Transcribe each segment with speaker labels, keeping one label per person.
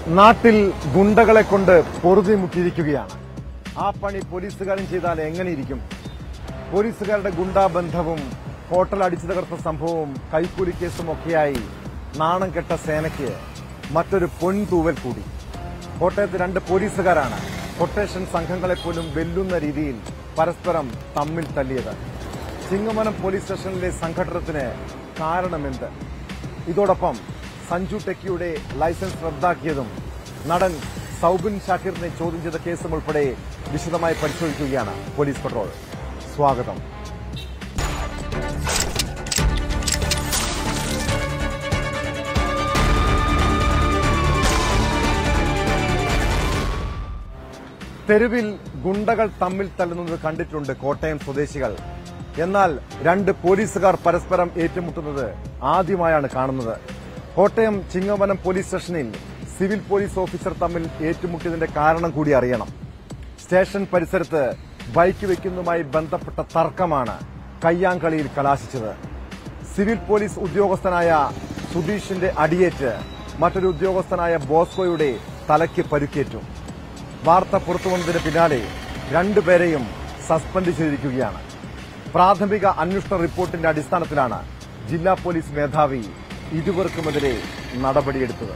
Speaker 1: നാട്ടിൽ ഗുണ്ടകളെ കൊണ്ട് പൊറുതി മുട്ടിയിരിക്കുകയാണ് ആ പണി പോലീസുകാരും ചെയ്താൽ എങ്ങനെയിരിക്കും പോലീസുകാരുടെ ഗുണ്ടാബന്ധവും ഹോട്ടൽ അടിച്ചു തകർത്ത സംഭവവും കൈക്കൂലി കേസും ഒക്കെയായി നാണം കെട്ട സേനയ്ക്ക് മറ്റൊരു പൊൻതൂവൽ കൂടി കോട്ടയത്ത് രണ്ട് പോലീസുകാരാണ് കൊട്ടേഷൻ സംഘങ്ങളെ പോലും വെല്ലുന്ന രീതിയിൽ പരസ്പരം തമ്മിൽ തല്ലിയത് ചിങ്ങമനം പോലീസ് സ്റ്റേഷനിലെ സംഘടനത്തിന് കാരണമെന്ത് ഇതോടൊപ്പം സഞ്ജു ടെക്കിയുടെ ലൈസൻസ് റദ്ദാക്കിയതും നടൻ സൗബിൻ ഷാക്കിറിനെ ചോദ്യം ചെയ്ത കേസും ഉൾപ്പെടെ വിശദമായി പരിശോധിക്കുകയാണ് പോലീസ് പട്രോൾ സ്വാഗതം തെരുവിൽ ഗുണ്ടകൾ തമ്മിൽ തല്ലുന്നത് കണ്ടിട്ടുണ്ട് കോട്ടയം സ്വദേശികൾ എന്നാൽ രണ്ട് പോലീസുകാർ പരസ്പരം ഏറ്റുമുട്ടുന്നത് ആദ്യമായാണ് കാണുന്നത് കോട്ടയം ചിങ്ങവനം പോലീസ് സ്റ്റേഷനിൽ സിവിൽ പോലീസ് ഓഫീസർ തമ്മിൽ ഏറ്റുമുട്ടിയതിന്റെ കാരണം കൂടി അറിയണം സ്റ്റേഷൻ പരിസരത്ത് ബൈക്ക് വയ്ക്കുന്നതുമായി ബന്ധപ്പെട്ട തർക്കമാണ് കയ്യാങ്കളിയിൽ കലാശിച്ചത് സിവിൽ പോലീസ് ഉദ്യോഗസ്ഥനായ സുധീഷിന്റെ അടിയേറ്റ് മറ്റൊരു ഉദ്യോഗസ്ഥനായ ബോസ്കോയുടെ തലയ്ക്ക് പരുക്കേറ്റു വാർത്ത പുറത്തുവന്നതിന് പിന്നാലെ രണ്ടുപേരെയും സസ്പെൻഡ് ചെയ്തിരിക്കുകയാണ് പ്രാഥമിക അന്വേഷണ റിപ്പോർട്ടിന്റെ അടിസ്ഥാനത്തിലാണ് ജില്ലാ പോലീസ് മേധാവി ഇരുവർക്കുമെതിരെ നടപടിയെടുത്തത്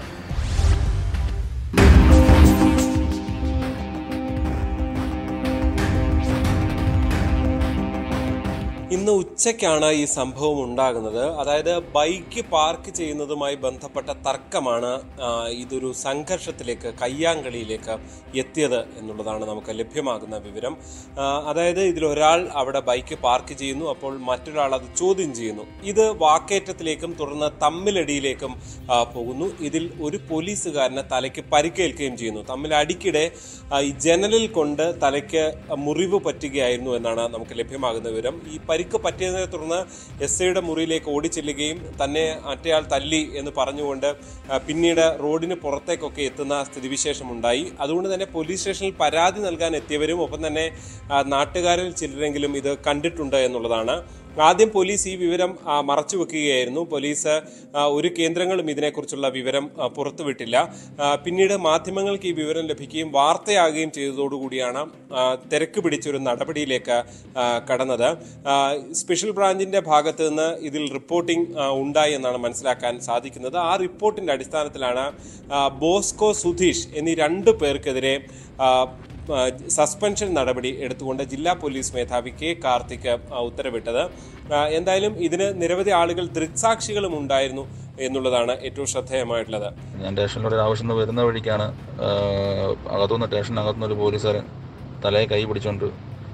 Speaker 2: ഇന്ന് ഉച്ചയ്ക്കാണ് ഈ സംഭവം ഉണ്ടാകുന്നത് അതായത് ബൈക്ക് പാർക്ക് ചെയ്യുന്നതുമായി ബന്ധപ്പെട്ട തർക്കമാണ് ആ, ഇതൊരു സംഘർഷത്തിലേക്ക് കയ്യാങ്കളിയിലേക്ക് എത്തിയത് എന്നുള്ളതാണ് നമുക്ക് ലഭ്യമാകുന്ന വിവരം ആ, അതായത് ഇതിലൊരാൾ അവിടെ ബൈക്ക് പാർക്ക് ചെയ്യുന്നു അപ്പോൾ മറ്റൊരാൾ അത് ചോദ്യം ചെയ്യുന്നു ഇത് വാക്കേറ്റത്തിലേക്കും തുടർന്ന് തമ്മിലടിയിലേക്കും ആ, പോകുന്നു ഇതിൽ ഒരു പോലീസുകാരന് തലയ്ക്ക് പരിക്കേൽക്കുകയും ചെയ്യുന്നു തമ്മിൽ അടിക്കിടെ ആ, ഈ ജനലിൽ കൊണ്ട് തലയ്ക്ക് മുറിവ് പറ്റുകയായിരുന്നു എന്നാണ് നമുക്ക് ലഭ്യമാകുന്ന വിവരം ഈ പരിക്ക് പറ്റിയതിനെ തുടർന്ന് എസ് ഐയുടെ മുറിയിലേക്ക് ഓടിച്ചെല്ലുകയും തന്നെ മറ്റേയാൾ തല്ലി എന്ന് പറഞ്ഞുകൊണ്ട് ആ, പിന്നീട് റോഡിന് പുറത്തേക്കൊക്കെ എത്തുന്ന സ്ഥിതിവിശേഷം ഉണ്ടായി അതുകൊണ്ട് തന്നെ പോലീസ് സ്റ്റേഷനിൽ പരാതി നൽകാൻ എത്തിയവരും ഒപ്പം തന്നെ ആ, നാട്ടുകാരിൽ ചിലരെങ്കിലും ഇത് കണ്ടിട്ടുണ്ട് എന്നുള്ളതാണ് ആദ്യം പോലീസ് ഈ വിവരം ആ, മറച്ചു വെക്കുകയായിരുന്നു പോലീസ് ആ, ഒരു കേന്ദ്രങ്ങളും ഇതിനെക്കുറിച്ചുള്ള വിവരം ആ, പുറത്തുവിട്ടില്ല ആ, പിന്നീട് മാധ്യമങ്ങൾക്ക് ഈ വിവരം ലഭിക്കുകയും വാർത്തയാകുകയും ചെയ്തതോടുകൂടിയാണ് ആ, തിരക്ക് പിടിച്ചൊരു നടപടിയിലേക്ക് ആ, കടന്നത് ആ, സ്പെഷ്യൽ ബ്രാഞ്ചിന്റെ ഭാഗത്ത് നിന്ന് ഇതിൽ റിപ്പോർട്ടിംഗ് ആ, ഉണ്ടായി എന്നാണ് മനസ്സിലാക്കാൻ സാധിക്കുന്നത് ആ റിപ്പോർട്ടിന്റെ അടിസ്ഥാനത്തിലാണ് ആ, ബോസ്കോ സുധീഷ് എന്നീ രണ്ടു പേർക്കെതിരെ ആ, ആ, സസ്പെൻഷൻ നടപടി എടുത്തുകൊണ്ട് ജില്ലാ പോലീസ് മേധാവി കെ കാർത്തിക് ആ, ഉത്തരവിട്ടത് ആ, എന്തായാലും ഇതിന് നിരവധി ആളുകൾ ദൃക്സാക്ഷികളും ഉണ്ടായിരുന്നു എന്നുള്ളതാണ് ഏറ്റവും ശ്രദ്ധേയമായിട്ടുള്ളത്
Speaker 3: ഞാൻ സ്റ്റേഷനിലൂടെ ആവശ്യം നിന്ന് വരുന്ന വഴിക്കാണ് ആഹ്, അകത്തുനിന്ന് സ്റ്റേഷനകത്തുനിന്ന് ഒരു പോലീസുകാരൻ തലയെ കൈ പിടിച്ചുകൊണ്ട്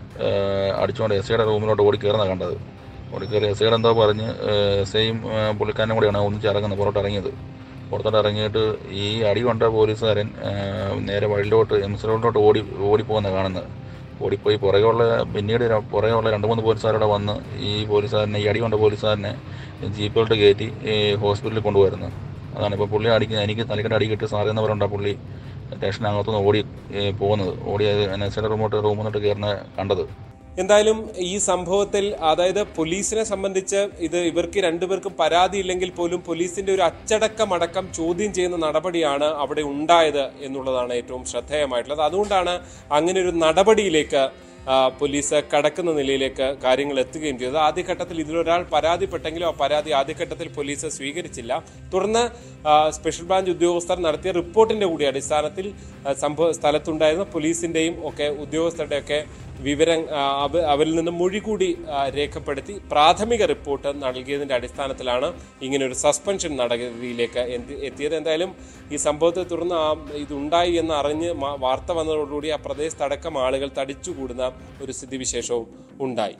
Speaker 3: ആഹ്, അടിച്ചുകൊണ്ട് എസ് ഐയുടെ റൂമിലോട്ട് ഓടി കയറുന്ന കണ്ടത് ഓടി കയറി എസ് ഐയുടെ എന്തോ പറഞ്ഞ് എസ് ഐയും പുള്ളിക്കാരനും കൂടിയാണ് ഒന്നിച്ച് ഇറങ്ങുന്നത് പുറത്തോട്ട് ഇറങ്ങിയത് പുറത്തോട്ട് ഇറങ്ങിയിട്ട് ഈ അടി കൊണ്ട പോലീസുകാരൻ ആഹ്, നേരെ വഴിയിലോട്ട് എം സി റോഡിലോട്ട് ഓടി ഓടിപ്പോകുന്ന കാണുന്നത് ഓടിപ്പോയി പുറകെയുള്ള പിന്നീട് ര- പുറകെയുള്ള രണ്ട് മൂന്ന് പോലീസുകാരുടെ വന്ന് ഈ പോലീസുകാരനെ ഈ അടി കൊണ്ട പോലീസുകാരനെ ജീപ്പിലോട്ട് കയറ്റി ഈ ഹോസ്പിറ്റലിൽ കൊണ്ടുപോയിരുന്നു അതാണ് ഇപ്പോൾ പുള്ളി അടിക്കുന്നത് എനിക്ക് തലക്കെട്ട് അടി കിട്ടി സാറേ എന്നവരുണ്ട് ആ പുള്ളി സ്റ്റേഷനകത്തുനിന്ന് ഓടി ഏ, പോകുന്നത് ഓടി എൻ എസ് റൂമോട്ട് റൂമിൽ നിന്നിട്ട് കയറുന്ന കണ്ടത്
Speaker 2: എന്തായാലും ഈ സംഭവത്തിൽ അതായത് പോലീസിനെ സംബന്ധിച്ച് ഇത് ഇവർക്ക് രണ്ടുപേർക്കും പരാതിയില്ലെങ്കിൽ പോലും പോലീസിന്റെ ഒരു അച്ചടക്കമടക്കം ചോദ്യം ചെയ്യുന്ന നടപടിയാണ് അവിടെ ഉണ്ടായത് എന്നുള്ളതാണ് ഏറ്റവും ശ്രദ്ധേയമായിട്ടുള്ളത് അതുകൊണ്ടാണ് അങ്ങനെ ഒരു നടപടിയിലേക്ക് ആ, പോലീസ് കടക്കുന്ന നിലയിലേക്ക് കാര്യങ്ങൾ എത്തുകയും ചെയ്തത് ആദ്യഘട്ടത്തിൽ ഇതിലൊരാൾ പരാതിപ്പെട്ടെങ്കിലും ആ പരാതി ആദ്യഘട്ടത്തിൽ പോലീസ് സ്വീകരിച്ചില്ല തുടർന്ന് ആ, സ്പെഷ്യൽ ബ്രാഞ്ച് ഉദ്യോഗസ്ഥർ നടത്തിയ റിപ്പോർട്ടിന്റെ കൂടി അടിസ്ഥാനത്തിൽ ആ, സംഭവ സ്ഥലത്തുണ്ടായിരുന്ന പോലീസിന്റെയും ഒക്കെ ഉദ്യോഗസ്ഥരുടെയൊക്കെ വിവരം ആ, അവ- അവരിൽ നിന്ന് മൊഴി കൂടി ആ, രേഖപ്പെടുത്തി പ്രാഥമിക റിപ്പോർട്ട് നൽകിയതിന്റെ അടിസ്ഥാനത്തിലാണ് ഇങ്ങനെ ഒരു സസ്പെൻഷൻ നടപടിയിലേക്ക് എന്തി- എത്തിയത് എന്തായാലും ഈ സംഭവത്തെ തുടർന്ന് ആ ഇതുണ്ടായി എന്ന് അറിഞ്ഞ് മ- വാർത്ത വന്നതോടുകൂടി ആ പ്രദേശത്തടക്കം ആളുകൾ തടിച്ചുകൂടുന്ന ഒരു സ്ഥിതിവിശേഷവും ഉണ്ടായി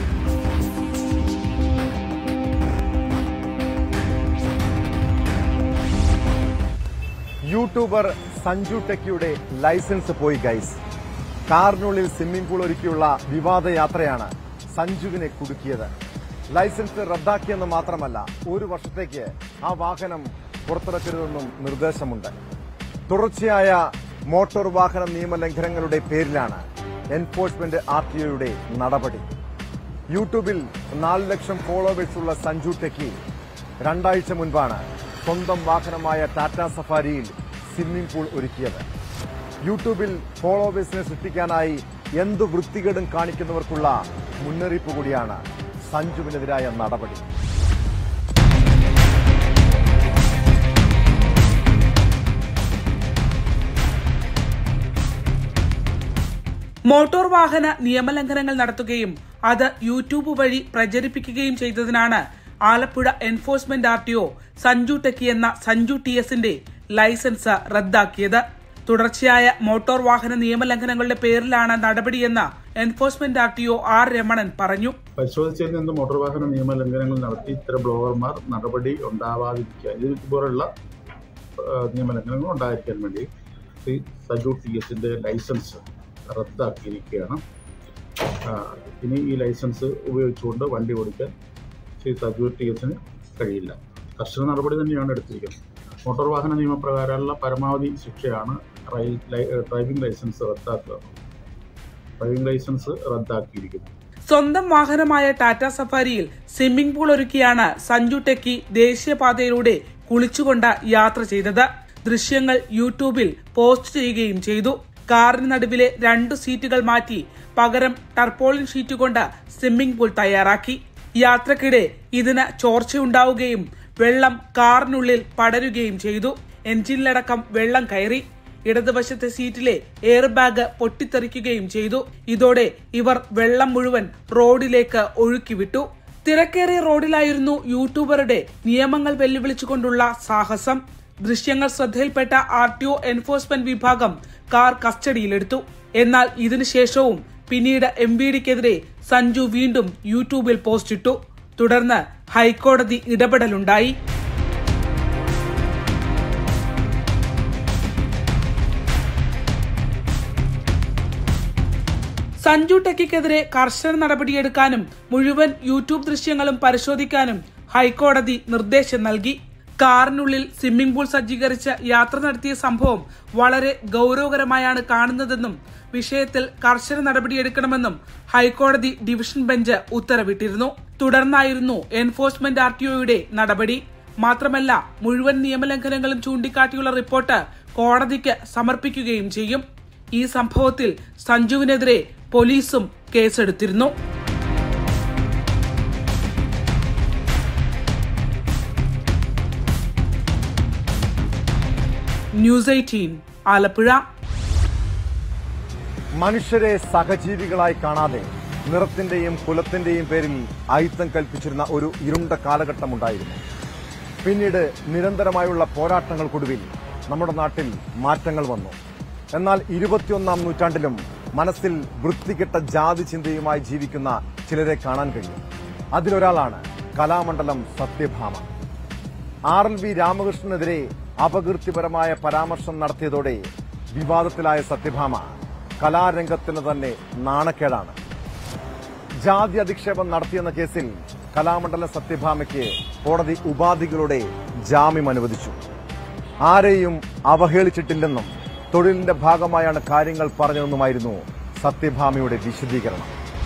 Speaker 1: യൂട്യൂബർ സഞ്ജു ടെക്കിയുടെ ലൈസൻസ് പോയി ഗൈസ് കാറിനുള്ളിൽ സ്വിമ്മിംഗ് പൂൾ ഒരുക്കിയുള്ള വിവാദ യാത്രയാണ് സഞ്ജുവിനെ കുടുക്കിയത് ലൈസൻസ് റദ്ദാക്കിയെന്ന് മാത്രമല്ല ഒരു വർഷത്തേക്ക് ആ വാഹനം പുറത്തിറക്കരുതെന്നും നിർദ്ദേശമുണ്ട് തുടർച്ചയായ മോട്ടോർ വാഹന നിയമലംഘനങ്ങളുടെ പേരിലാണ് എൻഫോഴ്സ്മെന്റ് ആർ ടി ഒയുടെ നടപടി യൂട്യൂബിൽ നാല് ലക്ഷം ഫോളോവേഴ്സ് ഉള്ള സഞ്ജു ടെക്കി രണ്ടാഴ്ച മുൻപാണ് സ്വന്തം വാഹനമായ ടാറ്റ സഫാരിയിൽ സ്വിമ്മിംഗ് പൂൾ ഒരുക്കിയത് യൂട്യൂബിൽ ഫോളോവേഴ്സിനെ സൃഷ്ടിക്കാനായി എന്തു വൃത്തികേടും കാണിക്കുന്നവർക്കുള്ള മുന്നറിയിപ്പ് കൂടിയാണ് സഞ്ജുവിനെതിരായ നടപടി
Speaker 4: മോട്ടോർ വാഹന നിയമലംഘനങ്ങൾ നടത്തുകയും അത് യൂട്യൂബ് വഴി പ്രചരിപ്പിക്കുകയും ചെയ്തതിനാണ് Alappuzha enforcement R T O Sanju Techie എന്ന സഞ്ജു ടി എസിന്റെ ലൈസൻസ് റദ്ദാക്കിയത് തുടർച്ചയായ മോട്ടോർ വാഹന നിയമലംഘനങ്ങളുടെ പേരിലാണ് നടപടിയെന്ന് enforcement R T O R Ramanan പറഞ്ഞു
Speaker 5: പരിശോധിച്ചതിൽ നിന്ന് മോട്ടോർ വാഹന നിയമ ലംഘനങ്ങൾ നടത്തി ഇത്തരം ബ്ലോഗർമാർ നടപടി ഉണ്ടാവാതിരിക്കാൻ ഇതുപോലുള്ള ആ, നിയമലംഘനങ്ങൾ ഉണ്ടായിരിക്കാൻ വേണ്ടി ശ്രീ സജു ടി എസിന്റെ ലൈസൻസ് റദ്ദാക്കിയിരിക്കുകയാണ് ആ, ഇനി ഈ ലൈസൻസ് ഉപയോഗിച്ചുകൊണ്ട് വണ്ടി ഓടിക്കാൻ ശ്രീ സജു ടി എസിന് കഴിയില്ല കർശന നടപടി തന്നെയാണ് എടുത്തിരിക്കുന്നത് മോട്ടോർ വാഹന നിയമപ്രകാരമുള്ള പരമാവധി ശിക്ഷയാണ് റൈ- ലൈ- ഡ്രൈവിംഗ് ലൈസൻസ് റദ്ദാക്കുക ഡ്രൈവിംഗ് ലൈസൻസ് റദ്ദാക്കിയിരിക്കുന്നു
Speaker 4: സ്വന്തം വാഹനമായ ടാറ്റ സഫാരിയിൽ സ്വിമ്മിംഗ് പൂൾ ഒരുക്കിയാണ് സഞ്ജു ടെക്കി ദേശീയപാതയിലൂടെ കുളിച്ചുകൊണ്ട് യാത്ര ചെയ്തത് ദൃശ്യങ്ങൾ യൂട്യൂബിൽ പോസ്റ്റ് ചെയ്യുകയും ചെയ്തു കാറിന് നടുവിലെ രണ്ടു സീറ്റുകൾ മാറ്റി പകരം ടർപ്പോളിൻ ഷീറ്റ് കൊണ്ട് സ്വിമ്മിംഗ് പൂൾ തയ്യാറാക്കി യാത്രക്കിടെ ഇതിന് ചോർച്ചയുണ്ടാവുകയും വെള്ളം കാറിനുള്ളിൽ പടരുകയും ചെയ്തു എഞ്ചിനിലടക്കം വെള്ളം കയറി ഇടതുവശത്തെ സീറ്റിലെ എയർ ബാഗ് പൊട്ടിത്തെറിക്കുകയും ചെയ്തു ഇതോടെ ഇവർ വെള്ളം മുഴുവൻ റോഡിലേക്ക് ഒഴുക്കിവിട്ടു തിരക്കേറിയ റോഡിലായിരുന്നു യൂട്യൂബറുടെ നിയമങ്ങൾ വെല്ലുവിളിച്ചുകൊണ്ടുള്ള സാഹസം ദൃശ്യങ്ങൾ ശ്രദ്ധയിൽപ്പെട്ട ആർ ടി ഒ എൻഫോഴ്സ്മെന്റ് വിഭാഗം കാർ കസ്റ്റഡിയിലെടുത്തു എന്നാൽ ഇതിനുശേഷവും പിന്നീട് എം വി ഡിക്കെതിരെ സഞ്ജു വീണ്ടും യൂട്യൂബിൽ പോസ്റ്റിട്ടു തുടർന്ന് ഹൈക്കോടതി ഇടപെടലുണ്ടായി സഞ്ജു ടെക്കിക്കെതിരെ കർശന നടപടിയെടുക്കാനും മുഴുവൻ യൂട്യൂബ് ദൃശ്യങ്ങളും പരിശോധിക്കാനും ഹൈക്കോടതി നിർദ്ദേശം നൽകി കാറിനുള്ളിൽ സ്വിമ്മിംഗ് പൂൾ സജ്ജീകരിച്ച് യാത്ര നടത്തിയ സംഭവം വളരെ ഗൗരവകരമായാണ് കാണുന്നതെന്നും വിഷയത്തിൽ കർശന നടപടിയെടുക്കണമെന്നും ഹൈക്കോടതി ഡിവിഷൻ ബെഞ്ച് ഉത്തരവിട്ടിരുന്നു തുടർന്നായിരുന്നു എൻഫോഴ്സ്മെന്റ് ആർ ടി ഒയുടെ നടപടി മാത്രമല്ല മുഴുവൻ നിയമലംഘനങ്ങളും ചൂണ്ടിക്കാട്ടിയുള്ള റിപ്പോർട്ട് കോടതിക്ക് സമർപ്പിക്കുകയും ചെയ്യും ഈ സംഭവത്തിൽ സഞ്ജുവിനെതിരെ പോലീസും കേസെടുത്തിരുന്നു ന്യൂസ് എയ്റ്റീൻ ആലപ്പുഴ
Speaker 1: മനുഷ്യരെ സഹജീവികളായി കാണാതെ നിറത്തിന്റെയും കുലത്തിന്റെയും പേരിൽ അയിത്തം കൽപ്പിച്ചിരുന്ന ഒരു ഇരുണ്ട കാലഘട്ടമുണ്ടായിരുന്നു പിന്നീട് നിരന്തരമായുള്ള പോരാട്ടങ്ങൾക്കൊടുവിൽ നമ്മുടെ നാട്ടിൽ മാറ്റങ്ങൾ വന്നു എന്നാൽ ഇരുപത്തിയൊന്നാം നൂറ്റാണ്ടിലും മനസ്സിൽ വൃത്തികെട്ട ജാതി ചിന്തയുമായി ജീവിക്കുന്ന ചിലരെ കാണാൻ കഴിയും അതിലൊരാളാണ് Kalamandalam Sathyabhama R L V രാമകൃഷ്ണനെതിരെ അപകീർത്തിപരമായ പരാമർശം നടത്തിയതോടെ വിവാദത്തിലായ സത്യഭാമ കലാരംഗത്തിന് തന്നെ നാണക്കേടാണ് ജാതി അധിക്ഷേപം നടത്തിയെന്ന കേസിൽ കലാമണ്ഡലം സത്യഭാമയ്ക്ക് കോടതി ഉപാധികളുടെ ജാമ്യം അനുവദിച്ചു ആരെയും അവഹേളിച്ചിട്ടില്ലെന്നും തൊഴിലിന്റെ ഭാഗമായാണ് കാര്യങ്ങൾ പറഞ്ഞതെന്നുമായിരുന്നു സത്യഭാമയുടെ വിശദീകരണം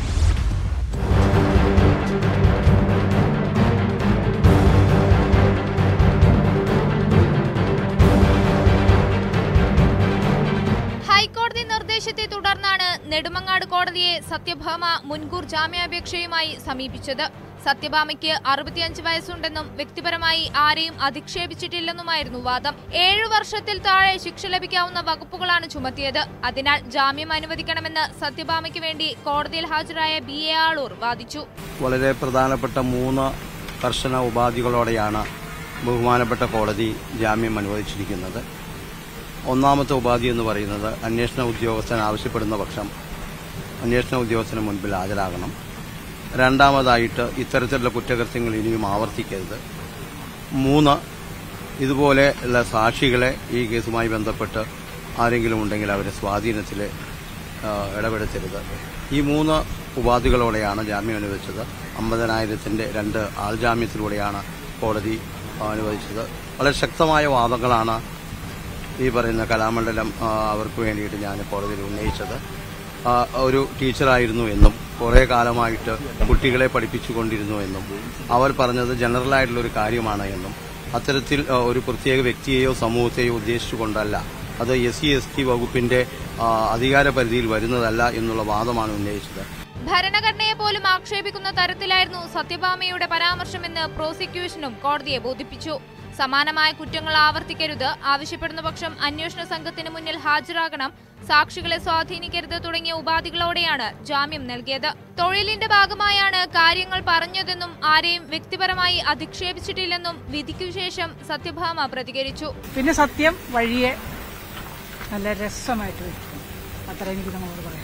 Speaker 6: ഹൈക്കോടതി നിർദ്ദേശത്തെ തുടർന്നാണ് നെടുമങ്ങാട് കോടതിയെ സത്യഭാമ മുൻകൂർ ജാമ്യാപേക്ഷയുമായി സമീപിച്ചത് സത്യഭാമയ്ക്ക് അറുപത്തിയഞ്ച് വയസ്സുണ്ടെന്നും വ്യക്തിപരമായി ആരെയും അധിക്ഷേപിച്ചിട്ടില്ലെന്നുമായിരുന്നു വാദം ഏഴു വർഷത്തിൽ താഴെ ശിക്ഷ ലഭിക്കാവുന്ന വകുപ്പുകളാണ് ചുമത്തിയത് അതിനാൽ ജാമ്യം അനുവദിക്കണമെന്ന് സത്യഭാമയ്ക്ക് വേണ്ടി കോടതിയിൽ ഹാജരായ ബി എ ആളൂർ വാദിച്ചു
Speaker 7: വളരെ പ്രധാനപ്പെട്ട മൂന്ന് കർശന ഉപാധികളോടെയാണ് ബഹുമാനപ്പെട്ട കോടതി ജാമ്യം അനുവദിച്ചിരിക്കുന്നത് ഒന്നാമത്തെ ഉപാധി എന്ന് പറയുന്നത് അന്വേഷണ ഉദ്യോഗസ്ഥൻ ആവശ്യപ്പെടുന്ന പക്ഷം അന്വേഷണ ഉദ്യോഗസ്ഥന് മുൻപിൽ ഹാജരാകണം രണ്ടാമതായിട്ട് ഇത്തരത്തിലുള്ള കുറ്റകൃത്യങ്ങൾ ഇനിയും ആവർത്തിക്കരുത് മൂന്ന് ഇതുപോലെ ഉള്ള സാക്ഷികളെ ഈ കേസുമായി ബന്ധപ്പെട്ട് ആരെങ്കിലും ഉണ്ടെങ്കിൽ അവരെ സ്വാധീനത്തിൽ ആ, ഇടപെടുത്തരുത് ഈ മൂന്ന് ഉപാധികളോടെയാണ് ജാമ്യം അനുവദിച്ചത് അമ്പതിനായിരത്തിന്റെ രണ്ട് ആൾജാമ്യത്തിലൂടെയാണ് കോടതി അനുവദിച്ചത് വളരെ ശക്തമായ വാദങ്ങളാണ് ഈ പറയുന്ന കലാമണ്ഡലം ആ, അവർക്ക് വേണ്ടിയിട്ട് ഞാൻ കോടതിയിൽ ഉന്നയിച്ചത് ആ, ഒരു ടീച്ചറായിരുന്നു എന്നും കുറേ കാലമായിട്ട് കുട്ടികളെ പഠിപ്പിച്ചുകൊണ്ടിരുന്നു എന്നും അവർ പറഞ്ഞത് ജനറലായിട്ടുള്ള ഒരു കാര്യമാണ് എന്നും അത്തരത്തിൽ ആ, ഒരു പ്രത്യേക വ്യക്തിയെയോ സമൂഹത്തെയോ ഉദ്ദേശിച്ചുകൊണ്ടല്ല അത് എസ് സി എസ് ടി വകുപ്പിന്റെ ആ, അധികാര പരിധിയിൽ വരുന്നതല്ല എന്നുള്ള വാദമാണ് ഉന്നയിച്ചത്
Speaker 6: ഭരണഘടനയെ പോലും ആക്ഷേപിക്കുന്ന തരത്തിലായിരുന്നു സത്യഭാമയുടെ പരാമർശമെന്ന് പ്രോസിക്യൂഷനും കോടതിയെ ബോധിപ്പിച്ചു സമാനമായ കുറ്റങ്ങൾ ആവർത്തിക്കരുത് ആവശ്യപ്പെടുന്ന പക്ഷം അന്വേഷണ സംഘത്തിന് മുന്നിൽ ഹാജരാകണം സാക്ഷികളെ സ്വാധീനിക്കരുത് തുടങ്ങിയ ഉപാധികളോടെയാണ് ജാമ്യം നൽകിയത് തൊഴിലിന്റെ ഭാഗമായാണ് കാര്യങ്ങൾ പറഞ്ഞതെന്നും ആരെയും വ്യക്തിപരമായി അധിക്ഷേപിച്ചിട്ടില്ലെന്നും വിധിക്കു ശേഷം സത്യഭാമ പ്രതികരിച്ചു
Speaker 8: പിന്നെ സത്യം വഴിയെ നല്ല രസമായിട്ട് വയ്ക്കും അത്ര എനിക്ക് നമ്മളോട് പറയാം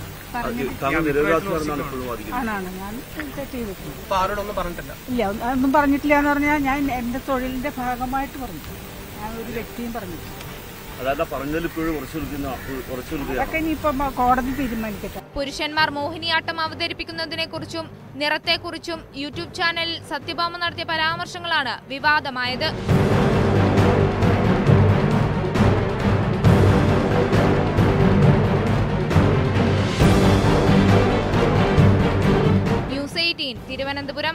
Speaker 8: ആണാണ് ഞാൻ തെറ്റ് ചെയ്തിട്ടുണ്ട് ഇല്ല അതൊന്നും പറഞ്ഞിട്ടില്ല എന്ന് പറഞ്ഞാൽ ഞാൻ എന്റെ തൊഴിലിന്റെ ഭാഗമായിട്ട് പറഞ്ഞു ഞാൻ ഒരു വ്യക്തിയും പറഞ്ഞിട്ടില്ല അതൊക്കെ ഇനിയിപ്പം കോടതി തീരുമാനിക്കട്ടെ
Speaker 6: പുരുഷന്മാർ മോഹിനിയാട്ടം അവതരിപ്പിക്കുന്നതിനെക്കുറിച്ചും നിറത്തെക്കുറിച്ചും യൂട്യൂബ് ചാനലിൽ സത്യഭാമ നടത്തിയ പരാമർശങ്ങളാണ് വിവാദമായത് ന്യൂസ് എയ്റ്റീൻ തിരുവനന്തപുരം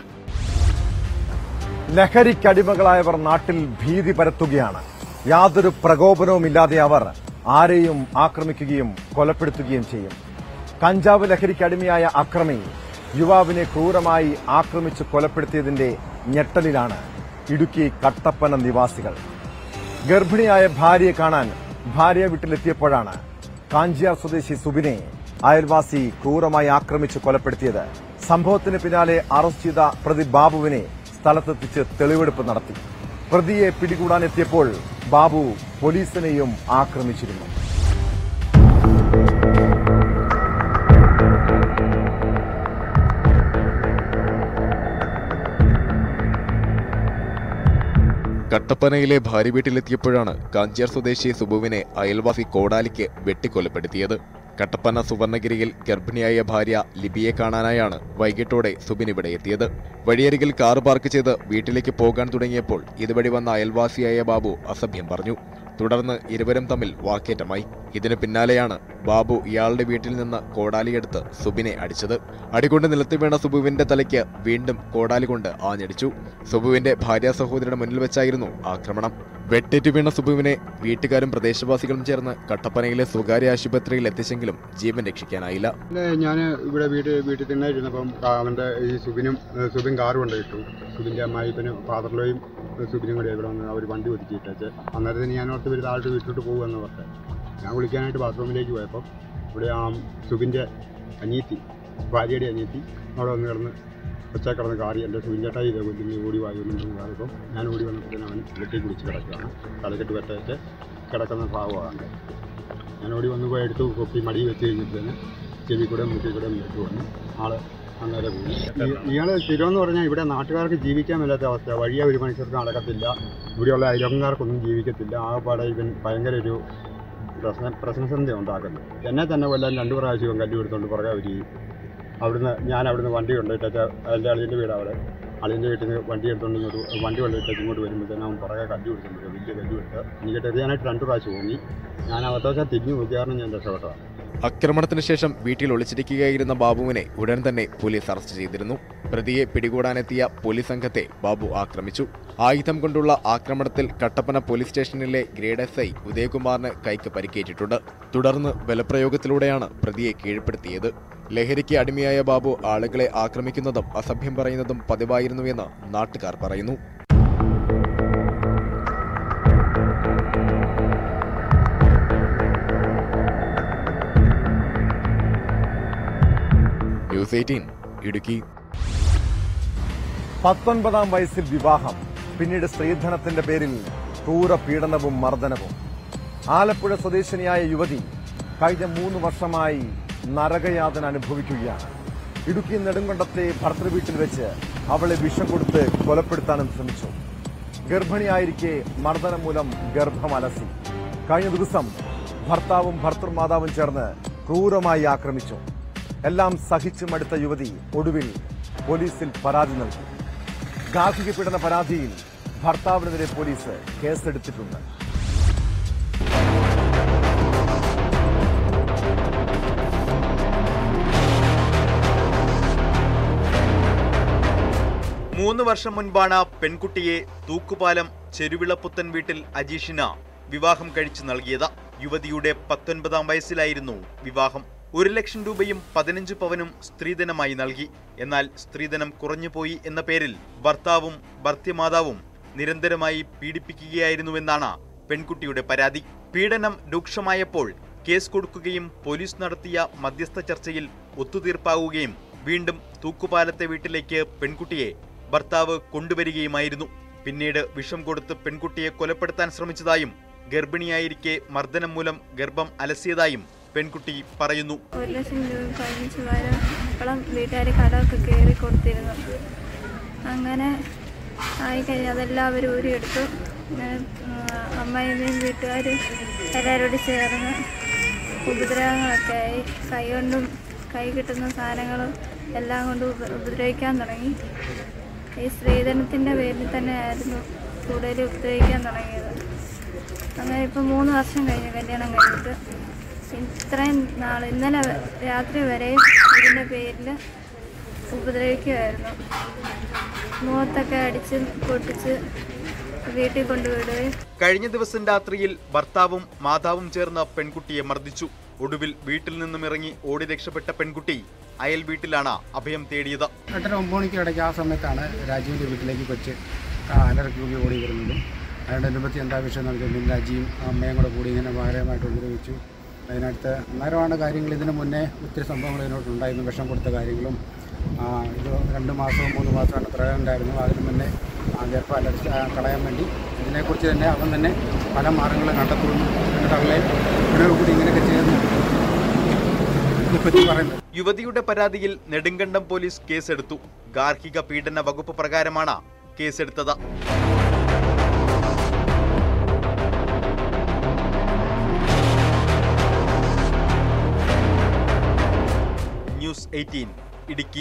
Speaker 1: ലഹരിക്കടിമകളായവർ നാട്ടിൽ ഭീതി പരത്തുകയാണ് യാതൊരു പ്രകോപനവുമില്ലാതെ അവർ ആരെയും ആക്രമിക്കുകയും കൊലപ്പെടുത്തുകയും ചെയ്യും കഞ്ചാവ് ലഹരിക്കടിമയായ അക്രമി യുവാവിനെ ക്രൂരമായി ആക്രമിച്ച് കൊലപ്പെടുത്തിയതിന്റെ ഞെട്ടലിലാണ് ഇടുക്കി കട്ടപ്പന നിവാസികൾ ഗർഭിണിയായ ഭാര്യയെ കാണാൻ ഭാര്യ വീട്ടിലെത്തിയപ്പോഴാണ് കാഞ്ചിയാർ സ്വദേശി സുബിനെ അയൽവാസി ക്രൂരമായി ആക്രമിച്ച് കൊലപ്പെടുത്തിയത് സംഭവത്തിന് പിന്നാലെ അറസ്റ്റ് ചെയ്ത പ്രതി ബാബുവിനെ സ്ഥലത്തെത്തിച്ച് തെളിവെടുപ്പ് നടത്തി പ്രതിയെ പിടികൂടാനെത്തിയപ്പോൾ ബാബു പോലീസിനെയും ആക്രമിച്ചിരുന്നു
Speaker 9: കട്ടപ്പനയിലെ ഭാര്യ വീട്ടിലെത്തിയപ്പോഴാണ് കാഞ്ചിയാർ സ്വദേശി സുബുവിനെ അയൽവാസി കോടാലിക്ക് വെട്ടിക്കൊലപ്പെടുത്തിയത് കട്ടപ്പന സുവർണഗിരിയിൽ ഗർഭിണിയായ ഭാര്യ ലിബിയെ കാണാനായാണ് വൈകിട്ടോടെ സുബിൻ ഇവിടെ എത്തിയത് വഴിയരികിൽ കാർ പാർക്ക് ചെയ്ത് വീട്ടിലേക്ക് പോകാൻ തുടങ്ങിയപ്പോൾ ഇതുവഴി വന്ന അയൽവാസിയായ ബാബു അസഭ്യം പറഞ്ഞു തുടർന്ന് ഇരുവരും തമ്മിൽ വാക്കേറ്റമായി ഇതിനു പിന്നാലെയാണ് ബാബു ഇയാളുടെ വീട്ടിൽ നിന്ന് കോടാലിയെടുത്ത് സുബിനെ അടിച്ചത് അടികൊണ്ട് നിലത്ത് വീണ സുബുവിന്റെ തലയ്ക്ക് വീണ്ടും കോടാലി കൊണ്ട് ആഞ്ഞടിച്ചു സുബുവിന്റെ ഭാര്യാ സഹോദരിയുടെ മുന്നിൽ വെച്ചായിരുന്നു ആക്രമണം വെട്ടേറ്റ് വീണ സുബുവിനെ വീട്ടുകാരും പ്രദേശവാസികളും ചേർന്ന് കട്ടപ്പനയിലെ സ്വകാര്യ ആശുപത്രിയിൽ എത്തിച്ചെങ്കിലും ജീവൻ രക്ഷിക്കാനായില്ല
Speaker 10: ഞാൻ ഇവിടെ വീട്ടിൽ വീട്ടിൽ തന്നെ ഇരുന്നപ്പം അവൻ്റെ ഈ സുബിനും ഏഹ് സുബിൻ കാറ് കൊണ്ടുപോയിട്ടു സുബിൻ്റെ അമ്മായിപ്പനും ഫാദറിലോയും സുബിനും കൂടി ഇവിടെ വന്ന് അവർ വണ്ടി ഒതുക്കിയിട്ടേച്ച് അന്നേരത്തിന് ഞാൻ ഓർത്ത് ഇവർ താഴോട്ട് വീട്ടിലോട്ട് പോകുമെന്ന് പറഞ്ഞു ഞാൻ വിളിക്കാനായിട്ട് ബാത്റൂമിലേക്ക് പോയപ്പം ഇവിടെ ആ സുബിൻ്റെ അനിയത്തി ഭാര്യയുടെ അനിയത്തി അവിടെ വന്ന് കിടന്ന് ഒച്ച കിടന്ന് കാറി എൻ്റെ സുബിൻ ചേട്ടായി ഇതേ കൊല്ലുന്ന ഓടി വായി ഒന്നും കാറിയപ്പം ഞാൻ ഓടി വന്നപ്പോഴത്തേനും അവൻ വെട്ടി കുടിച്ച് കിടക്കുകയാണ് തലക്കെട്ട് വെട്ടേറ്റ് കിടക്കുന്ന ഭാവമാണ് ഞാൻ ഓടി വന്ന് പോയി എടുത്തു കൊപ്പി മടി വെച്ച് കഴിഞ്ഞപ്പോഴത്തേന് ചെവി കൂടെ മുട്ടി കൂടെ മുട്ടി വന്നു ആള് അന്നേരം പോയി ഇയാൾ സ്ഥിരം എന്ന് പറഞ്ഞാൽ ഇവിടെ നാട്ടുകാർക്ക് ജീവിക്കാൻ മേലാത്ത അവസ്ഥ വഴിയെ ഒരു മനുഷ്യർക്ക് നടക്കത്തില്ല ഇവിടെയുള്ള അയൽവക്കക്കാർക്കൊന്നും ജീവിക്കത്തില്ല ആകെപ്പാടെ ഇവൻ ഭയങ്കര ഒരു പ്രശ്ന പ്രശ്നസന്ധ ഉണ്ടാക്കുന്നു എന്നെ തന്നെ കൊല്ലാൻ രണ്ടു പ്രാവശ്യം ഇവൻ കല്ലു എടുത്തുകൊണ്ട് പുറകെ വരികയും അവിടുന്ന് ഞാൻ അവിടുന്ന് വണ്ടി കൊണ്ടുപോയിട്ട് എൻ്റെ അളിയൻ്റെ വീട് അവിടെ അളിയൻ്റെ വീട്ടിൽ നിന്ന് വണ്ടി എടുത്തുകൊണ്ട് ഇങ്ങോട്ട് വണ്ടി കൊണ്ടുപോയിട്ട് ഇങ്ങോട്ട് വരുമ്പോഴത്തേനും അവൻ പുറകെ കല്ലു എടുത്തുകൊണ്ട് വരും. വലിയ കല്ലു എടുത്ത് എനിക്ക് എറിയാനായിട്ട് രണ്ട് പ്രാവശ്യം ഓങ്ങി ഞാൻ അകത്തോച്ചാൽ തിരിഞ്ഞു നോക്കി കാരണം ഞാൻ രക്ഷപ്പെട്ടതാണ്
Speaker 9: ആക്രമണത്തിന് ശേഷം വീട്ടിൽ ഒളിച്ചിരിക്കുകയായിരുന്ന ബാബുവിനെ ഉടൻ തന്നെ പോലീസ് അറസ്റ്റ് ചെയ്തിരുന്നു പ്രതിയെ പിടികൂടാനെത്തിയ പോലീസ് സംഘത്തെ ബാബു ആക്രമിച്ചു ആയുധം കൊണ്ടുള്ള ആക്രമണത്തിൽ കട്ടപ്പന പോലീസ് സ്റ്റേഷനിലെ ഗ്രേഡ് എസ് ഐ ഉദയകുമാറിന് കൈക്ക് പരിക്കേറ്റിട്ടുണ്ട് തുടർന്ന് ബലപ്രയോഗത്തിലൂടെയാണ് പ്രതിയെ കീഴ്പ്പെടുത്തിയത് ലഹരിക്ക് അടിമയായ ബാബു ആളുകളെ ആക്രമിക്കുന്നതും അസഭ്യം പറയുന്നതും പതിവായിരുന്നുവെന്ന് നാട്ടുകാർ പറയുന്നു ന്യൂസ് എയ്റ്റീൻ ഇടുക്കി
Speaker 1: പത്തൊൻപതാം വയസ്സിൽ വിവാഹം പിന്നീട് സ്ത്രീധനത്തിന്റെ പേരിൽ ക്രൂര പീഡനവും മർദ്ദനവും ആലപ്പുഴ സ്വദേശിനിയായ യുവതി കഴിഞ്ഞ മൂന്ന് വർഷമായി നരകയാതന അനുഭവിക്കുകയാണ് ഇടുക്കി നെടുങ്കണ്ടത്തെ ഭർത്തൃവീട്ടിൽ വെച്ച് അവളെ വിഷം കൊടുത്ത് കൊലപ്പെടുത്താനും ശ്രമിച്ചു ഗർഭിണിയായിരിക്കെ മർദ്ദനം മൂലം ഗർഭം അലസി കഴിഞ്ഞ ദിവസം ഭർത്താവും ഭർത്തൃമാതാവും ചേർന്ന് ക്രൂരമായി ആക്രമിച്ചു എല്ലാം സഹിച്ചു മടുത്ത യുവതി ഒടുവിൽ പോലീസിൽ പരാതി നൽകി ഗാർഹിക പീഡന പരാതിയിൽ ഭർത്താവിനെതിരെ പോലീസ് കേസെടുത്തിട്ടുണ്ട്
Speaker 11: മൂന്ന് വർഷം മുൻപാണ് പെൺകുട്ടിയെ തൂക്കുപാലം ചെരുവിള പുത്തൻ വീട്ടിൽ അജീഷിന് വിവാഹം കഴിച്ചു നൽകിയത് യുവതിയുടെ പത്തൊൻപതാം വയസ്സിലായിരുന്നു വിവാഹം ഒരു ലക്ഷം രൂപയും പതിനഞ്ച് പവനും സ്ത്രീധനമായി നൽകി എന്നാൽ സ്ത്രീധനം കുറഞ്ഞുപോയി എന്ന പേരിൽ ഭർത്താവും ഭർത്യമാതാവും നിരന്തരമായി പീഡിപ്പിക്കുകയായിരുന്നുവെന്നാണ് പെൺകുട്ടിയുടെ പരാതി പീഡനം രൂക്ഷമായപ്പോൾ കേസ് കൊടുക്കുകയും പോലീസ് നടത്തിയ മധ്യസ്ഥ ചർച്ചയിൽ ഒത്തുതീർപ്പാവുകയും വീണ്ടും തൂക്കുപാലത്തെ വീട്ടിലേക്ക് പെൺകുട്ടിയെ ഭർത്താവ് കൊണ്ടുവരികയുമായിരുന്നു പിന്നീട് വിഷം കൊടുത്ത് പെൺകുട്ടിയെ കൊലപ്പെടുത്താൻ ശ്രമിച്ചതായും ഗർഭിണിയായിരിക്കെ മർദ്ദനം മൂലം ഗർഭം അലസിയതായും പെൺകുട്ടി പറയുന്നു
Speaker 12: ഒരു ലക്ഷം രൂപ പതിനഞ്ച് വരം വീട്ടുകാർ കടമൊക്കെ കയറി കൊടുത്തിരുന്നു അങ്ങനെ ആയിക്കഴിഞ്ഞ് അതെല്ലാം അവർ ഊരിയെടുത്തു അങ്ങനെ അമ്മയും വീട്ടുകാർ എല്ലാവരോട് ചേർന്ന് ഉപദ്രവങ്ങളൊക്കെ ആയി കൈ കൊണ്ടും കൈ കിട്ടുന്ന സാധനങ്ങളും എല്ലാം കൊണ്ടും ഉപ- ഉപദ്രവിക്കാൻ തുടങ്ങി ഈ സ്ത്രീധനത്തിൻ്റെ പേരിൽ തന്നെ ആയിരുന്നു കൂടുതൽ ഉപദ്രവിക്കാൻ തുടങ്ങിയത് അങ്ങനെ ഇപ്പം മൂന്ന് വർഷം കഴിഞ്ഞു കല്യാണം കഴിഞ്ഞിട്ട് ഇത്രയും നാൾ ഇന്നലെ വ- രാത്രി വരെയും ഇതിൻ്റെ പേരിൽ ഉപദ്രവിക്കുമായിരുന്നു മുഖത്തൊക്കെ അടിച്ച് പൊട്ടിച്ച് വീട്ടിൽ കൊണ്ടുവിടുകയും
Speaker 11: കഴിഞ്ഞ ദിവസം രാത്രിയിൽ ഭർത്താവും മാതാവും ചേർന്ന് പെൺകുട്ടിയെ മർദ്ദിച്ചു ഒടുവിൽ വീട്ടിൽ നിന്നും ഇറങ്ങി ഓടി രക്ഷപ്പെട്ട പെൺകുട്ടി അയൽ വീട്ടിലാണ് അഭയം തേടിയത്
Speaker 13: എട്ടര ഒമ്പത് മണിക്ക് ഇടയ്ക്ക് ആ സമയത്താണ് രാജീവിൻ്റെ വീട്ടിലേക്ക് കൊച്ച് അലറക്കി കൂടി ഓടി വരുന്നതും അയാളുടെ രൂപത്തിൽ എന്താ വിഷയം എന്ന് വെച്ചാൽ പിന്നെ രാജിയും അമ്മയും കൂടെ കൂടി ഇങ്ങനെ ഭാരമായിട്ട് ഉപദ്രവിച്ചു അതിനടുത്ത് അന്നേരമാണ് കാര്യങ്ങൾ ഇതിന് മുന്നേ ഒത്തിരി സംഭവങ്ങൾ ഇതിനോട്ടുണ്ടായിരുന്നു വിഷം കൊടുത്ത കാര്യങ്ങളും ആ, ഇത് രണ്ട് മാസവും മൂന്ന് മാസമാണ് പ്രളയമുണ്ടായിരുന്നു അതിന് മുന്നേ ആ ഗർഭം അലർച്ച ആ, കളയാൻ വേണ്ടി ഇതിനെക്കുറിച്ച് തന്നെ അവൻ തന്നെ പല മാർഗങ്ങളും കണ്ടെത്തുന്നു എന്നിട്ട് അവളെ ഇവിടെ കൂടി ഇങ്ങനെയൊക്കെ ചെയ്യുന്നു ഇതിനെപ്പറ്റി പറയുന്നത്
Speaker 11: യുവതിയുടെ പരാതിയിൽ നെടുങ്കണ്ടം പോലീസ് കേസെടുത്തു ഗാർഹിക പീഡന വകുപ്പ് പ്രകാരമാണ് കേസെടുത്തത് ന്യൂസ് എയ്റ്റീൻ ഇടുക്കി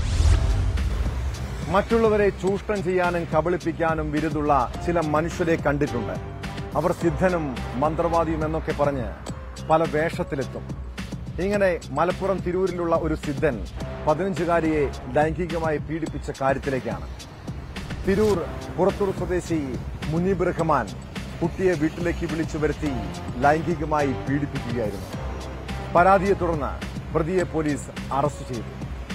Speaker 1: മറ്റുള്ളവരെ ചൂഷണം ചെയ്യാനും കബളിപ്പിക്കാനും വിരുതുള്ള ചില മനുഷ്യരെ കണ്ടിട്ടുണ്ട് അവർ സിദ്ധനും മന്ത്രവാദിയും എന്നൊക്കെ പറഞ്ഞ് പല വേഷത്തിലെത്തും ഇങ്ങനെ മലപ്പുറം തിരൂരിലുള്ള ഒരു സിദ്ധൻ പതിനഞ്ചുകാരിയെ ലൈംഗികമായി പീഡിപ്പിച്ച കാര്യത്തിലേക്കാണ് തിരൂർ പുറത്തൂർ സ്വദേശി മുനീബ് റഹ്മാൻ കുട്ടിയെ വീട്ടിലേക്ക് വിളിച്ചു വരുത്തി ലൈംഗികമായി പീഡിപ്പിക്കുകയായിരുന്നു പരാതിയെ തുടർന്ന് പ്രതിയെ പോലീസ് അറസ്റ്റ് ചെയ്തു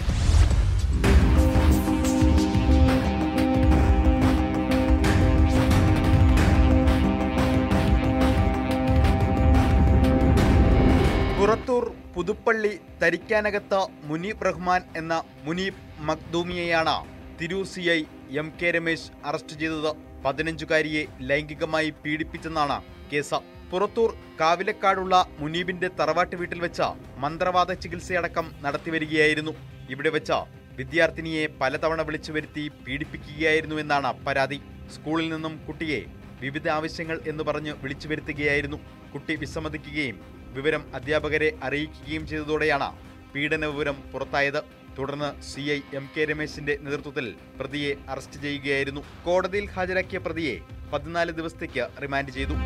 Speaker 11: പുറത്തൂർ പുതുപ്പള്ളി തരിക്കാനകത്ത് മുനീബ് റഹ്മാൻ എന്ന മുനീബ് മഖ്ദൂമിയെയാണ് Tirur C I M K Ramesh arrest ചെയ്തത് പതിനഞ്ചുകാരിയെ ലൈംഗികമായി പീഡിപ്പിച്ചെന്നാണ് കേസ് പുറത്തൂർ കാവിലക്കാടുള്ള മുനീബിന്റെ തറവാട്ട് വീട്ടിൽ വെച്ച മന്ത്രവാദ ചികിത്സയടക്കം നടത്തിവരികയായിരുന്നു ഇവിടെ വെച്ച വിദ്യാർത്ഥിനിയെ പലതവണ വിളിച്ചു വരുത്തി പീഡിപ്പിക്കുകയായിരുന്നുവെന്നാണ് പരാതി സ്കൂളിൽ നിന്നും കുട്ടിയെ വിവിധ ആവശ്യങ്ങൾ എന്ന് പറഞ്ഞ് വിളിച്ചു വരുത്തുകയായിരുന്നു കുട്ടി വിസമ്മതിക്കുകയും വിവരം അധ്യാപകരെ അറിയിക്കുകയും ചെയ്തതോടെയാണ് പീഡന വിവരം പുറത്തായത് തുടർന്ന് സി ഐ എം കെ രമേശിന്റെ നേതൃത്വത്തിൽ പ്രതിയെ അറസ്റ്റ് ചെയ്യുകയായിരുന്നു കോടതിയിൽ ഹാജരാക്കിയ പ്രതിയെ പതിനാല് ദിവസത്തേക്ക് റിമാൻഡ് ചെയ്തു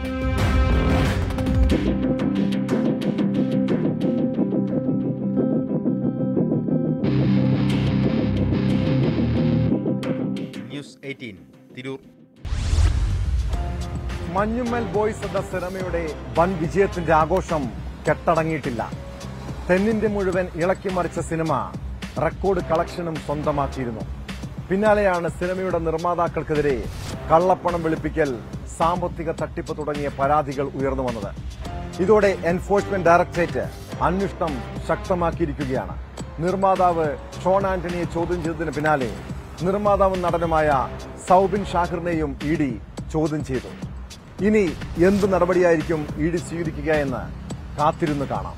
Speaker 11: news eighteen Tirur
Speaker 1: Manjummel boys എന്ന സിനിമയുടെ വൻ വിജയത്തിന്റെ ആഘോഷം കെട്ടടങ്ങിയിട്ടില്ല തെന്നിന്റെ മുഴുവൻ ഇളക്കിമറിച്ച സിനിമ റെക്കോർഡ് കളക്ഷനും സ്വന്തമാക്കിയിരുന്നു പിന്നാലെയാണ് സിനിമയുടെ നിർമ്മാതാക്കൾക്കെതിരെ കള്ളപ്പണം വെളുപ്പിക്കൽ സാമ്പത്തിക തട്ടിപ്പ് തുടങ്ങിയ പരാതികൾ ഉയർന്നു വന്നത് ഇതോടെ എൻഫോഴ്സ്മെന്റ് ഡയറക്ടറേറ്റ് അന്വേഷണം ശക്തമാക്കിയിരിക്കുകയാണ് നിർമ്മാതാവ് ഷോൺ ആന്റണിയെ ചോദ്യം ചെയ്തതിന് പിന്നാലെ നിർമ്മാതാവും നടനുമായ സൗബിൻ ഷാഹിറിനെയും ഇ ഡി ചോദ്യം ചെയ്തു ഇനി എന്ത് നടപടിയായിരിക്കും ഇ ഡി സ്വീകരിക്കുക എന്ന് കാത്തിരുന്ന് കാണാം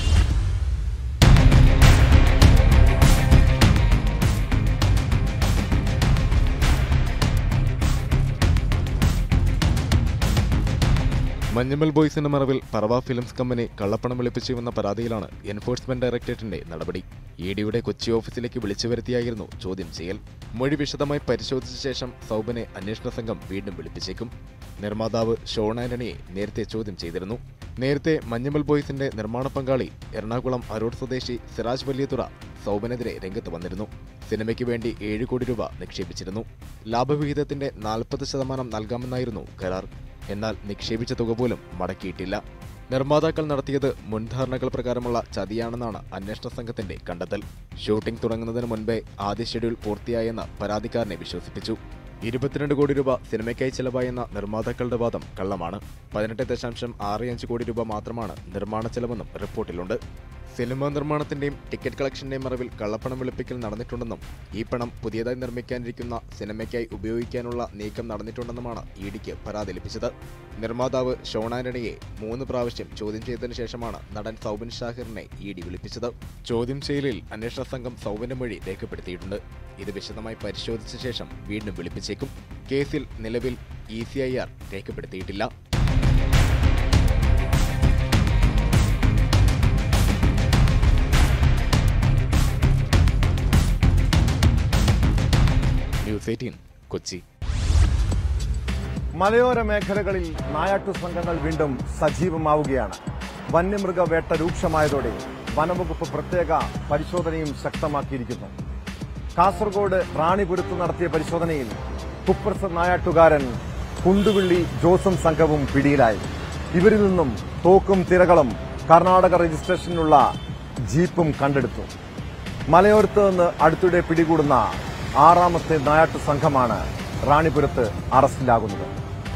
Speaker 9: മഞ്ഞമ്മൽ ബോയ്സിന്റെ മറവിൽ പറവ ഫിലിംസ് കമ്പനി കള്ളപ്പണം വെളുപ്പിച്ചുവെന്ന പരാതിയിലാണ് എൻഫോഴ്സ്മെന്റ് ഡയറക്ടറേറ്റിന്റെ നടപടി ഇ ഡിയുടെ കൊച്ചി ഓഫീസിലേക്ക് വിളിച്ചു വരുത്തിയായിരുന്നു ചോദ്യം ചെയ്യൽ മൊഴി വിശദമായി പരിശോധിച്ച ശേഷം സൗബിനെ അന്വേഷണ സംഘം വീണ്ടും വിളിപ്പിച്ചേക്കും നിർമ്മാതാവ് ഷോൺ ആന്റണിയെ നേരത്തെ ചോദ്യം ചെയ്തിരുന്നു നേരത്തെ മഞ്ഞമ്മൽ ബോയ്സിന്റെ നിർമ്മാണ പങ്കാളി എറണാകുളം അരൂർ സ്വദേശി സിറാജ് വലിയതുറ സൗബനെതിരെ രംഗത്ത് വന്നിരുന്നു സിനിമയ്ക്ക് വേണ്ടി ഏഴ് കോടി രൂപ നിക്ഷേപിച്ചിരുന്നു ലാഭവിഹിതത്തിന്റെ നാൽപ്പത് ശതമാനം നൽകാമെന്നായിരുന്നു കരാർ എന്നാൽ നിക്ഷേപിച്ച തുക പോലും മടക്കിയിട്ടില്ല നിർമ്മാതാക്കൾ നടത്തിയത് മുൻധാരണകൾ പ്രകാരമുള്ള ചതിയാണെന്നാണ് അന്വേഷണ സംഘത്തിന്റെ കണ്ടെത്തൽ ഷൂട്ടിംഗ് തുടങ്ങുന്നതിന് മുൻപേ ആദ്യ ഷെഡ്യൂൾ പൂർത്തിയായെന്ന് പരാതിക്കാരനെ വിശ്വസിപ്പിച്ചു ഇരുപത്തിരണ്ട് കോടി രൂപ സിനിമയ്ക്കായി ചെലവായെന്ന നിർമ്മാതാക്കളുടെ വാദം കള്ളമാണ് പതിനെട്ട് ദശാംശം ആറ് അഞ്ച് കോടി രൂപ മാത്രമാണ് നിർമ്മാണ ചെലവെന്നും റിപ്പോർട്ടിലുണ്ട് സിനിമാ നിർമ്മാണത്തിന്റെയും ടിക്കറ്റ് കളക്ഷന്റെയും മറവിൽ കള്ളപ്പണം വെളുപ്പിക്കൽ നടന്നിട്ടുണ്ടെന്നും ഈ പണം പുതിയതായി നിർമ്മിക്കാനിരിക്കുന്ന സിനിമയ്ക്കായി ഉപയോഗിക്കാനുള്ള നീക്കം നടന്നിട്ടുണ്ടെന്നുമാണ് ഇ ഡിക്ക് പരാതി ലഭിച്ചത് നിർമ്മാതാവ് ഷോൺ ആന്റണിയെ മൂന്ന് പ്രാവശ്യം ചോദ്യം ചെയ്തതിനു ശേഷമാണ് നടൻ സൗബിൻ ഷാഹിറിനെ ഇ ഡി വിളിപ്പിച്ചത് ചോദ്യം ചെയ്യലിൽ അന്വേഷണ സംഘം സൗബിന്റെ മൊഴി രേഖപ്പെടുത്തിയിട്ടുണ്ട് ഇത് വിശദമായി പരിശോധിച്ച ശേഷം വീണ്ടും വിളിപ്പിച്ചേക്കും കേസിൽ നിലവിൽ ഇ സി ഐ ആർ രേഖപ്പെടുത്തിയിട്ടില്ല ന്യൂസ് എയ്റ്റീൻ കൊച്ചി
Speaker 1: മലയോര മേഖലകളിൽ നായാട്ടു സംഘങ്ങൾ വീണ്ടും സജീവമാവുകയാണ് വന്യമൃഗ വേട്ട രൂക്ഷമായതോടെ വനംവകുപ്പ് പ്രത്യേക പരിശോധനയും ശക്തമാക്കിയിരിക്കുന്നു കാസർഗോഡ് റാണിപുരത്ത് നടത്തിയ പരിശോധനയിൽ കുപ്രസ നായാട്ടുകാരൻ കുണ്ടുവിള്ളി ജോസും സംഘവും പിടിയിലായി ഇവരിൽ നിന്നും തോക്കും തിരകളും കർണാടക രജിസ്ട്രേഷനുള്ള ജീപ്പും കണ്ടെടുത്തു മലയോരത്ത് നിന്ന് അടുത്തിടെ പിടികൂടുന്ന ആറാമത്തെ നായാട്ടു സംഘമാണ് റാണിപുരത്ത് അറസ്റ്റിലാകുന്നത്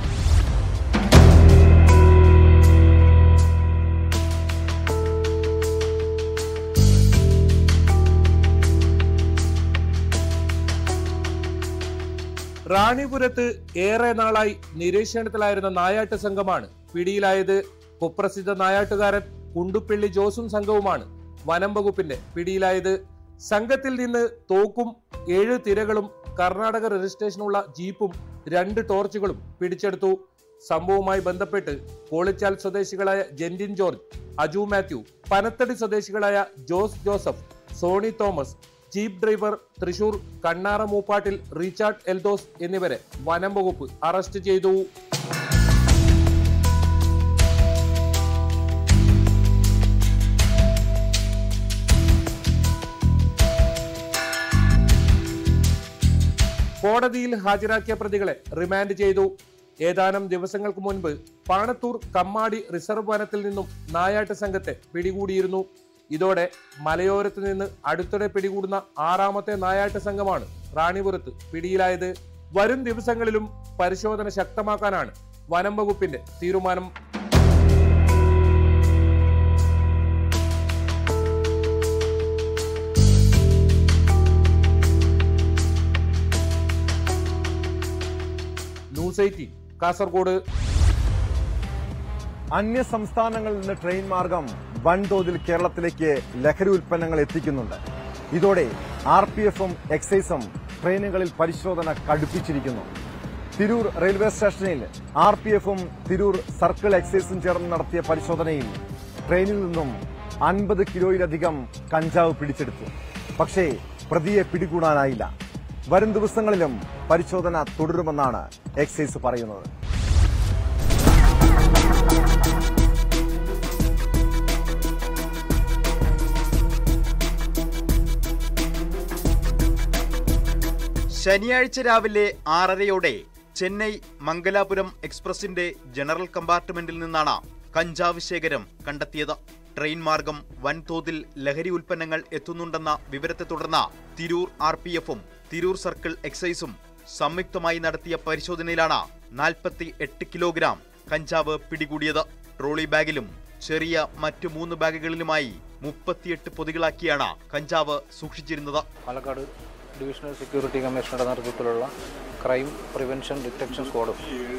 Speaker 14: റാണിപുരത്ത് ഏറെ നാളായി നിരീക്ഷണത്തിലായിരുന്ന നായാട്ട് സംഘമാണ് പിടിയിലായത് കുപ്രസിദ്ധ നായാട്ടുകാരൻ കുണ്ടുപ്പിള്ളി ജോസും സംഘവുമാണ് വനം വകുപ്പിന്റെ പിടിയിലായത് സംഘത്തിൽ നിന്ന് തോക്കും ഏഴ് തിരകളും കർണാടക രജിസ്ട്രേഷനുള്ള ജീപ്പും രണ്ട് ടോർച്ചുകളും പിടിച്ചെടുത്തു സംഭവവുമായി ബന്ധപ്പെട്ട് കോളിച്ചാൽ സ്വദേശികളായ ജെന്റിൻ ജോർജ് അജു മാത്യു പനത്തടി സ്വദേശികളായ ജോസ് ജോസഫ് സോണി തോമസ് ജീപ്പ് ഡ്രൈവർ തൃശൂർ കണ്ണാറ മൂപ്പാട്ടിൽ റിച്ചാർഡ് എൽദോസ് എന്നിവരെ വനം വകുപ്പ് അറസ്റ്റ് ചെയ്തു കോടതിയിൽ ഹാജരാക്കിയ പ്രതികളെ റിമാൻഡ് ചെയ്തു ഏതാനും ദിവസങ്ങൾക്ക് മുൻപ് പാണത്തൂർ കമ്മാടി റിസർവ് വനത്തിൽ നിന്നും നായാട്ട് സംഘത്തെ പിടികൂടിയിരുന്നു ഇതോടെ മലയോരത്ത് നിന്ന് അടുത്തിടെ പിടികൂടുന്ന ആറാമത്തെ നായാട്ട് സംഘമാണ് റാണിപുരത്ത് പിടിയിലായത് വരും ദിവസങ്ങളിലും പരിശോധന ശക്തമാക്കാനാണ് വനം വകുപ്പിന്റെ തീരുമാനം ന്യൂസ് എയ്റ്റീൻ കാസർഗോഡ്
Speaker 1: അന്യ സംസ്ഥാനങ്ങളിൽ നിന്ന് ട്രെയിൻ മാർഗം വൻതോതിൽ കേരളത്തിലേക്ക് ലഹരി ഉൽപ്പന്നങ്ങൾ എത്തിക്കുന്നുണ്ട് ഇതോടെ ആർ പി എഫും എക്സൈസും ട്രെയിനുകളിൽ പരിശോധന കടുപ്പിച്ചിരിക്കുന്നു തിരൂർ റെയിൽവേ സ്റ്റേഷനിൽ ആർ പി എഫും തിരൂർ സർക്കിൾ എക്സൈസും ചേർന്ന് നടത്തിയ പരിശോധനയിൽ ട്രെയിനിൽ നിന്നും അൻപത് കിലോയിലധികം കഞ്ചാവ് പിടിച്ചെടുത്തു പക്ഷേ പ്രതിയെ പിടികൂടാനായില്ല വരും ദിവസങ്ങളിലും പരിശോധന തുടരുമെന്നാണ് എക്സൈസ് പറയുന്നത്
Speaker 11: ശനിയാഴ്ച രാവിലെ ആറരയോടെ ചെന്നൈ മംഗലാപുരം എക്സ്പ്രസിന്റെ ജനറൽ കമ്പാർട്ട്മെന്റിൽ നിന്നാണ് കഞ്ചാവ് ശേഖരം കണ്ടെത്തിയത് ട്രെയിൻ മാർഗം വൻതോതിൽ ലഹരി ഉൽപ്പന്നങ്ങൾ എത്തുന്നുണ്ടെന്ന വിവരത്തെ തുടർന്ന് തിരൂർ ആർ പി എഫും തിരൂർ സർക്കിൾ എക്സൈസും സംയുക്തമായി നടത്തിയ പരിശോധനയിലാണ് നാൽപ്പത്തി എട്ട് കിലോഗ്രാം കഞ്ചാവ് പിടികൂടിയത് ട്രോളി ബാഗിലും ചെറിയ മറ്റു മൂന്ന് ബാഗുകളിലുമായി മുപ്പത്തിയെട്ട് പൊതികളാക്കിയാണ് കഞ്ചാവ് സൂക്ഷിച്ചിരുന്നത്
Speaker 15: പാലക്കാട് ഡിവിഷണൽ സെക്യൂരിറ്റി കമ്മീഷണറുടെ നേതൃത്വത്തിലുള്ള ക്രൈം പ്രിവെൻഷൻ ഡിറ്റക്ഷൻ സ്ക്വാഡും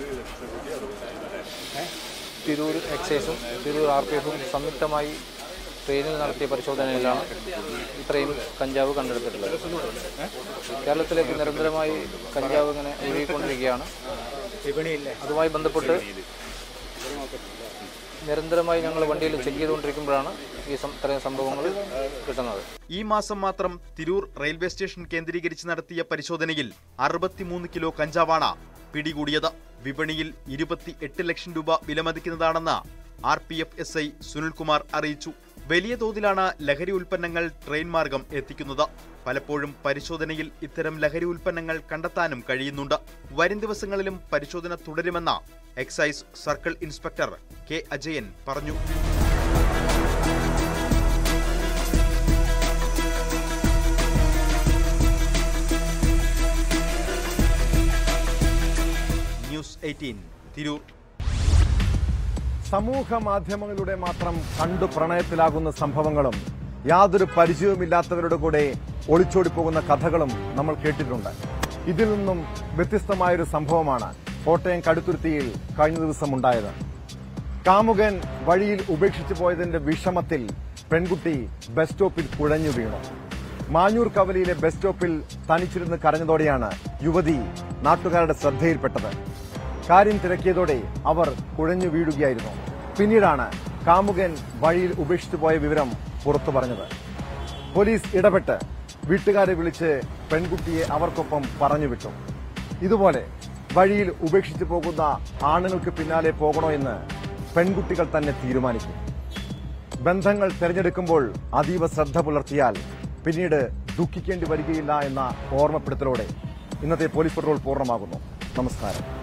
Speaker 15: ഏ, തിരൂർ എക്സൈസും തിരൂർ ആർ പി എഫും സംയുക്തമായി ട്രെയിനിൽ നടത്തിയ പരിശോധനയിലാണ് ഇത്രയും കഞ്ചാവ് കണ്ടെടുത്തിട്ടുള്ളത് ഏ, കേരളത്തിലേക്ക് നിരന്തരമായി കഞ്ചാവ് ഇങ്ങനെ ഒഴുകിക്കൊണ്ടിരിക്കുകയാണ് അതുമായി ബന്ധപ്പെട്ട് നിരന്തരമായി ഞങ്ങൾ വണ്ടിയിൽ ചെക്ക് ചെയ്തുകൊണ്ടിരിക്കുമ്പോഴാണ് ഈ സം- ഇത്രയും സംഭവങ്ങൾ കിട്ടുന്നത്
Speaker 11: ഈ മാസം മാത്രം തിരൂർ റെയിൽവേ സ്റ്റേഷൻ കേന്ദ്രീകരിച്ച് നടത്തിയ പരിശോധനയിൽ അറുപത്തിമൂന്ന് കിലോ കഞ്ചാവാണ് പിടികൂടിയത് വിപണിയിൽ ഇരുപത്തി എട്ട് ലക്ഷം രൂപ വിലമതിക്കുന്നതാണെന്ന് R P F S I Sunilkumar അറിയിച്ചു വലിയ തോതിലാണ് ലഹരി ഉൽപ്പന്നങ്ങൾ ട്രെയിൻ മാർഗം എത്തിക്കുന്നത് പലപ്പോഴും പരിശോധനയിൽ ഇത്തരം ലഹരി ഉൽപ്പന്നങ്ങൾ കണ്ടെത്താനും കഴിയുന്നുണ്ട് വരും ദിവസങ്ങളിലും പരിശോധന തുടരുമെന്ന് excise circle inspector K Ajayan പറഞ്ഞു ന്യൂസ് എയ്റ്റീൻ തിരൂർ
Speaker 1: സമൂഹ മാധ്യമങ്ങളിലൂടെ മാത്രം കണ്ടു പ്രണയത്തിലാകുന്ന സംഭവങ്ങളും യാതൊരു പരിചയവുമില്ലാത്തവരുടെ കൂടെ ഒളിച്ചോടി പോകുന്ന കഥകളും നമ്മൾ കേട്ടിട്ടുണ്ട് ഇതിൽ നിന്നും വ്യത്യസ്തമായൊരു സംഭവമാണ് കോട്ടയം കടുത്തുരുത്തിയിൽ കഴിഞ്ഞ ദിവസം ഉണ്ടായത് കാമുകൻ വഴിയിൽ ഉപേക്ഷിച്ചു പോയതിന്റെ വിഷമത്തിൽ പെൺകുട്ടി ബസ് സ്റ്റോപ്പിൽ കുഴഞ്ഞു വീണു മാഞ്ഞൂർ കവലയിലെ ബസ് സ്റ്റോപ്പിൽ തനിച്ചിരുന്ന് കരഞ്ഞതോടെയാണ് യുവതി നാട്ടുകാരുടെ ശ്രദ്ധയിൽപ്പെട്ടത് കാര്യം തിരക്കിയതോടെ അവർ കുഴഞ്ഞു വീഴുകയായിരുന്നു പിന്നീടാണ് കാമുകൻ വഴിയിൽ ഉപേക്ഷിച്ചു പോയ വിവരം പുറത്തു പറഞ്ഞത് പോലീസ് ഇടപെട്ട് വീട്ടുകാരെ വിളിച്ച് പെൺകുട്ടിയെ അവർക്കൊപ്പം പറഞ്ഞുവിട്ടു ഇതുപോലെ വഴിയിൽ ഉപേക്ഷിച്ചു പോകുന്ന ആണുങ്ങൾക്ക് പിന്നാലെ പോകണോ എന്ന് പെൺകുട്ടികൾ തന്നെ തീരുമാനിക്കും ബന്ധങ്ങൾ തിരഞ്ഞെടുക്കുമ്പോൾ അതീവ ശ്രദ്ധ പുലർത്തിയാൽ പിന്നീട് ദുഃഖിക്കേണ്ടി വരികയില്ല എന്ന ഓർമ്മപ്പെടുത്തലോടെ ഇന്നത്തെ പോലീസ് പെട്രോൾ പൂർണ്ണമാകുന്നു നമസ്കാരം